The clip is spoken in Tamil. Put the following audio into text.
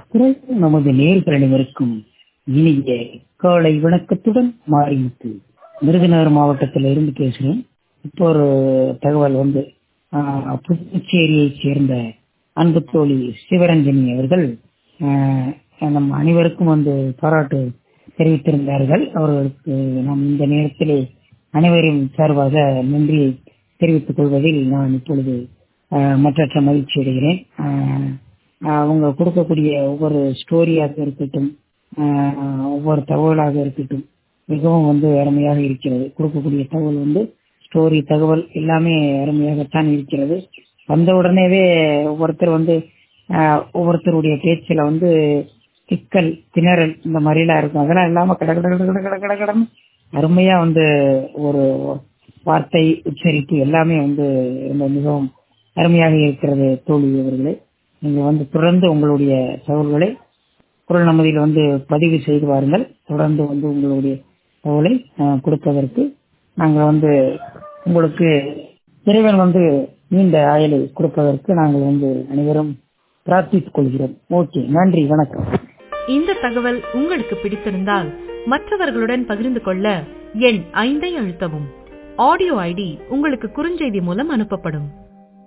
குரல் நமது நேர்கள் அனைவருக்கும் இனிய காலை வணக்கத்துடன் மாரிமுத்து விருதுநகர் மாவட்டத்தில் இருந்து பேசுகிறேன் இப்போ ஒரு தகவல் வந்து ஆஹ், புதுச்சேரியைச் சேர்ந்த அன்பு தோழி சிவரஞ்சனி அவர்கள் ஆஹ், நம் அனைவருக்கும் வந்து பாராட்டு தெரிவித்திருந்தார்கள் அவர்களுக்கு நாம் இந்த நேரத்திலே அனைவரின் சார்பாக நன்றியை தெரிவித்துக் கொள்வதில் நான் இப்பொழுது ஆஹ், மற்றற்ற மகிழ்ச்சி அடைகிறேன் ஆஹ், அவங்க கொடுக்கக்கூடிய ஒவ்வொரு ஸ்டோரியாக இருக்கட்டும் ஆஹ், ஒவ்வொரு தகவலாக இருக்கட்டும் மிகவும் வந்து அருமையாக இருக்கிறது கொடுக்கக்கூடிய தகவல் வந்து ஸ்டோரி தகவல் எல்லாமே அருமையாகத்தான் இருக்கிறது வந்த உடனேவே ஒவ்வொருத்தர் வந்து ஆஹ், ஒவ்வொருத்தருடைய பேச்சில் வந்து சிக்கல் திணறல் இந்த மாதிரிலாம் இருக்கும் அதெல்லாம் இல்லாம கட கட கட கட கட கட கடன்னு அருமையா வந்து ஒரு வார்த்தை உச்சரிப்பு எல்லாமே வந்து ரொம்ப மிகவும் அருமையாக இருக்கிறது தோழி அவர்களே நீங்க வந்து தொடர்ந்து உங்களுடைய தகவல்களை குரல் நமதில் வந்து பதிவு செய்து வாருங்கள் தொடர்ந்து வந்து உங்களுடைய தகவலை ஆஹ், கொடுப்பதற்கு நாங்கள் வந்து உங்களுக்கு இறைவன் வந்து நீண்ட ஆயுளை கொடுப்பதற்கு நாங்கள் வந்து அனைவரும் பிரார்த்தித்துக் கொள்கிறோம் ஓகே நன்றி வணக்கம் இந்த தகவல் உங்களுக்கு பிடித்திருந்தால் மற்றவர்களுடன் பகிர்ந்து கொள்ள எண் ஐந்தை அழுத்தவும் ஆடியோ ஐடி உங்களுக்கு குறுஞ்செய்தி மூலம் அனுப்பப்படும்